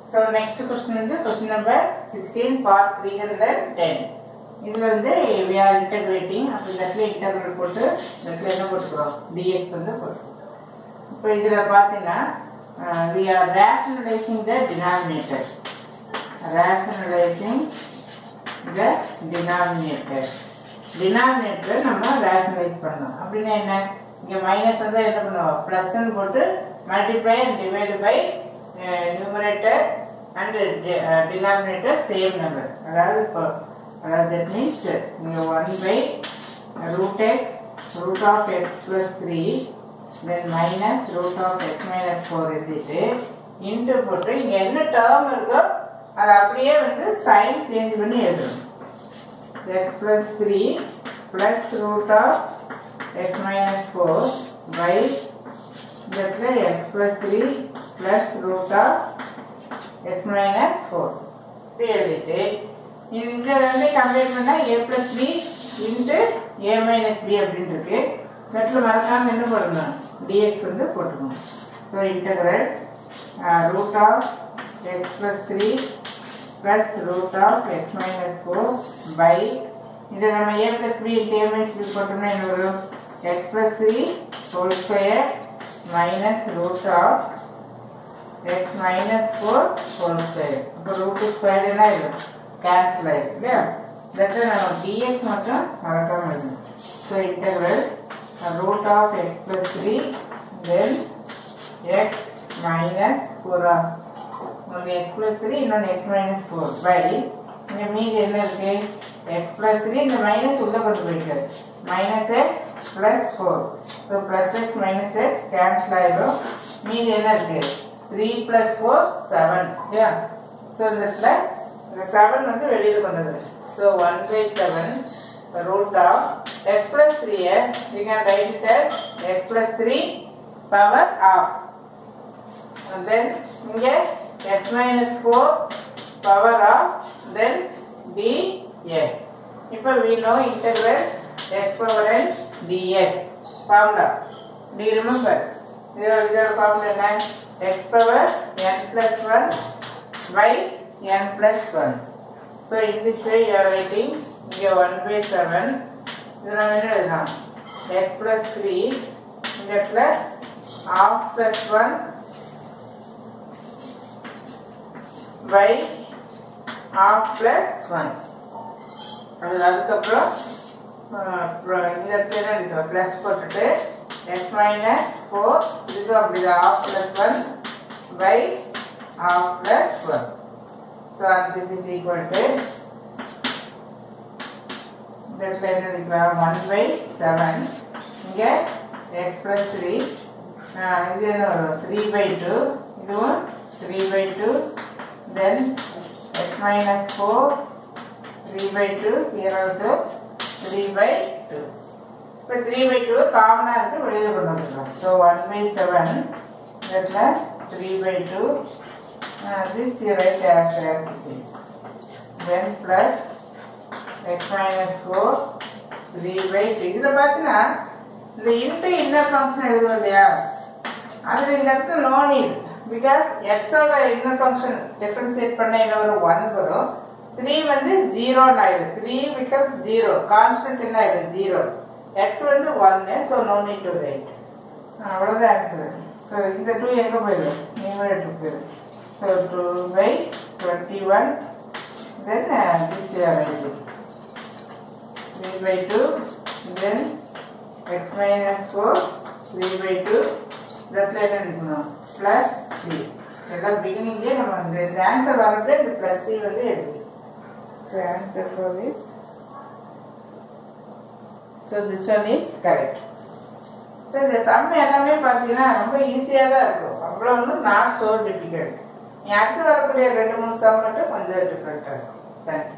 so next question வந்து question number sixteen part three hundred ten இதில் வந்து we are integrating அப்போ இந்த இடத்துல இன்டகிரேட் போட்டு இந்த இடத்துல என்ன போட்டுக்கிறோம் டிஎக்ஸ் வந்து போட்டுக்கிறோம் இப்போ இதில் பார்த்தீங்கன்னா we are rationalising the denominator rationalising the denominator டினாமினேட்டரை நம்ம ரேஷனலைஸ் பண்ணணும் அப்படின்னா என்ன இங்கே மைனஸ் வந்து என்ன பண்ணுவோம் ப்ளஸ்ன்னு போட்டு multiply and divide by numerator and denominator same number அதாவது இப்போ அதாவது தட் மீன்ஸ் இங்கே one by root x root of x plus three then minus root of x minus four எழுதிட்டு இன்ட்டு போட்டு இங்கே என்ன டேர்ம் இருக்கோ அதை அப்படியே வந்து சைன் சேஞ்ச் பண்ணி எழுதணும் x plus 3 plus root of x minus 4 by இந்த இடத்துல x plus 3 plus root of x minus 4 இப்படி எழுதிட்டு இது இந்த ரெண்டையும் கம்பேர் பண்ணா a plus b into a minus b அப்படின்னு இருக்கு இந்த இடத்துல மறக்காம என்ன போடணும் dx வந்து போட்டுக்கணும் so integral root of x plus three plus root of x minus 4 by இது நம்ம a plus b into a minus b போட்டோம்னா என்ன வரும் x plus 3 whole square minus root of x minus 4 whole square அப்போ root square என்ன ஆயிடும் cancel ஆயிடும் இல்லையா தட்டு நம்ம dx மட்டும் மறக்காம எழுதணும் so integral root of x plus 3 then x minus 4 உங்களுக்கு x plus 3 இன்னொன்று x minus 4 by இங்க மீதி என்ன இருக்கு x plus 3 இந்த மைனஸ் உள்ள கொண்டு போயிட்டு minus x plus four so plus x minus x cancel ஆயிடும் மீதி என்ன இருக்கு த்ரீ பிளஸ் ஃபோர் செவன் இல்லையா ஸோ இந்த இடத்துல இந்த செவன் வந்து வெளியில் கொண்டு வருது so one by seven root of x plus த்ரீயை you can write it x plus three power of and then இங்க x minus 4 power of then dx இப்போ we know integral x power n dx formula do you remember இதோட இதோட formula என்ன x power n plus 1 by n plus 1 so in this way you are writing இங்க 1 by 7 இது நம்ம என்ன எழுதலாம் x plus 3 இந்த இடத்துல half plus 1 by half plus 1 அது அதுக்கப்புறம் அஹ், அப்புறம் இந்த இடத்துல என்ன இருக்கு ப்ளஸ் போட்டுட்டு எக்ஸ் மைனஸ் ஃபோர் இதுக்கு அப்படிதான் half plus 1 by half plus 1 so this is equal to இந்த இடத்துல என்ன எடுக்கலாம் ஒன் பை செவன் இங்கே எக்ஸ் ப்ளஸ் த்ரீ இது என்ன வரும் த்ரீ பை டூ இதுவும் three by two then x minus four three by two here also three by two இப்போ த்ரீ பை டூ காமனாக இருக்கு வெளியில் கொண்டு வந்துடலாம் ஸோ ஒன் பை செவன் இடத்துல three by two this you write as as it is then plus x minus four three by two இதில் பார்த்தீங்கன்னா இந்த இன்ட்டு இன்னர் ஃபங்க்ஷன் எழுதுவோம் இல்லையா அதில் இந்த இடத்துல நோ நீட் பிகாஸ் எக்ஸோட இன்னர் ஃபங்க்ஷன் டிஃபரன்சியேட் பண்ண என்ன ஒரு ஒன் வரும் த்ரீ வந்து ஜீரோன்னு ஆயிடும் த்ரீ பிகம்ஸ் ஜீரோ கான்ஸ்டன்ட் என்ன ஆயிடும் ஜீரோ எக்ஸ் வந்து ஒன்னு so no need to write அவ்வளோதான் ஆன்சர் ஸோ இந்த டூ எங்கே போயிடும் நியூமரேட்டர் போயிடும் so two by twenty one then this you're writing 3 by 2 then x minus 4 3 by 2 தட்டில் என்ன எடுக்கணும் ப்ளஸ் சி எல்லாம் பிகினிங்லேயே நம்ம இந்த இந்த ஆன்சர் வரப்போ இந்த ப்ளஸ் சி வந்து எடுக்கணும் so answer for this so this one is correct so இந்த சம் எல்லாமே பார்த்தீங்கன்னா ரொம்ப ஈஸியாக தான் இருக்கும் அவ்வளோ ஒன்றும் நாட் ஸோ டிஃபிகல்ட் நீ அடுத்து வரக்கூடிய ரெண்டு மூணு சம் மட்டும் கொஞ்சம் டிஃப்ரெண்ட்டாக இருக்கும் தேங்க்யூ